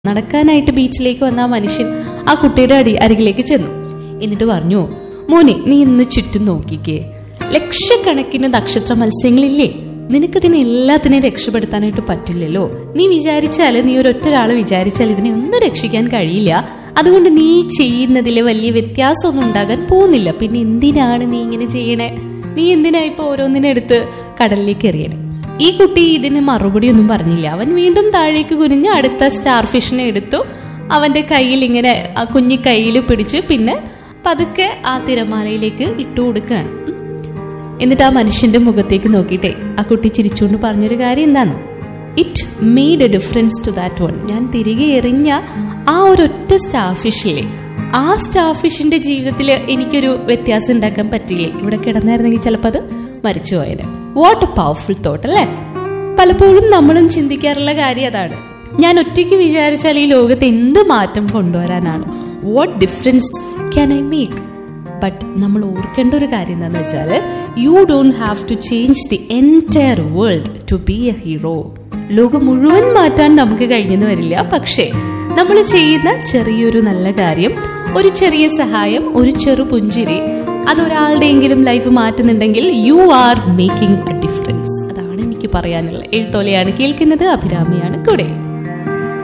നടക്കാനായിട്ട് ബീച്ചിലേക്ക് വന്ന ആ മനുഷ്യൻ ആ കുട്ടിയുടെ അടി അരികിലേക്ക് ചെന്നു എന്നിട്ട് പറഞ്ഞു മോനെ നീ ഇന്ന് ചുറ്റും നോക്കിക്കേ ലക്ഷക്കണക്കിന് നക്ഷത്ര മത്സ്യങ്ങളില്ലേ നിനക്കതിനെ എല്ലാത്തിനെയും രക്ഷപ്പെടുത്താനായിട്ട് പറ്റില്ലല്ലോ നീ വിചാരിച്ചാൽ നീ ഒരൊറ്റ ഒരാൾ വിചാരിച്ചാൽ ഇതിനെ ഒന്നും രക്ഷിക്കാൻ കഴിയില്ല അതുകൊണ്ട് നീ ചെയ്യുന്നതിൽ വലിയ വ്യത്യാസമൊന്നും ഉണ്ടാകാൻ പോകുന്നില്ല പിന്നെ എന്തിനാണ് നീ ഇങ്ങനെ ചെയ്യണേ നീ എന്തിനാ ഇപ്പൊ ഓരോന്നിനെടുത്ത് കടലിലേക്ക് എറിയണേ ഈ കുട്ടി ഇതിന് മറുപടി ഒന്നും പറഞ്ഞില്ല അവൻ വീണ്ടും താഴേക്ക് കുനിഞ്ഞ് അടുത്ത സ്റ്റാർ ഫിഷിനെ എടുത്തു അവന്റെ കയ്യിൽ ഇങ്ങനെ ആ കുഞ്ഞി കയ്യിൽ പിടിച്ച് പിന്നെ പതുക്കെ ആ തിരമാലയിലേക്ക് ഇട്ടു കൊടുക്കുകയാണ് ഉം. എന്നിട്ട് ആ മനുഷ്യന്റെ മുഖത്തേക്ക് നോക്കിയിട്ടേ ആ കുട്ടി ചിരിച്ചുകൊണ്ട് പറഞ്ഞൊരു കാര്യം എന്താണ് it made a difference to that one ഞാൻ തിരികെ എറിഞ്ഞ ആ ഒരൊറ്റ സ്റ്റാർ ഫിഷില്ലേ ആ സ്റ്റാർ ഫിഷിന്റെ ജീവിതത്തിൽ എനിക്കൊരു വ്യത്യാസം ഉണ്ടാക്കാൻ പറ്റിയില്ലേ ഇവിടെ കിടന്നായിരുന്നെങ്കിൽ ചിലപ്പോൾ അത് മരിച്ചു പോയത് വാട്ട് എ പവർഫുൾ തോട്ട് അല്ലേ പലപ്പോഴും നമ്മളും ചിന്തിക്കാറുള്ള കാര്യം അതാണ് ഞാൻ ഒറ്റയ്ക്ക് വിചാരിച്ചാൽ ഈ ലോകത്ത് എന്ത് മാറ്റം കൊണ്ടുവരാനാണ് what difference can I make but നമ്മൾ ഓർക്കേണ്ട ഒരു കാര്യം എന്താണെന്ന് വെച്ചാൽ you don't have to change the entire world to be a hero ലോകം മുഴുവൻ മാറ്റാൻ നമുക്ക് കഴിഞ്ഞെന്ന് വരില്ല പക്ഷേ നമ്മൾ ചെയ്യുന്ന ചെറിയൊരു നല്ല കാര്യം ഒരു ചെറിയ സഹായം ഒരു ചെറു പുഞ്ചിരി അതൊരാളുടെയെങ്കിലും ലൈഫ് മാറ്റുന്നുണ്ടെങ്കിൽ you are making a difference അതാണ് എനിക്ക് പറയാനുള്ളത് എഴുത്തോലെയാണ് കേൾക്കുന്നത് അഭിരാമിയാണ് കൂടെ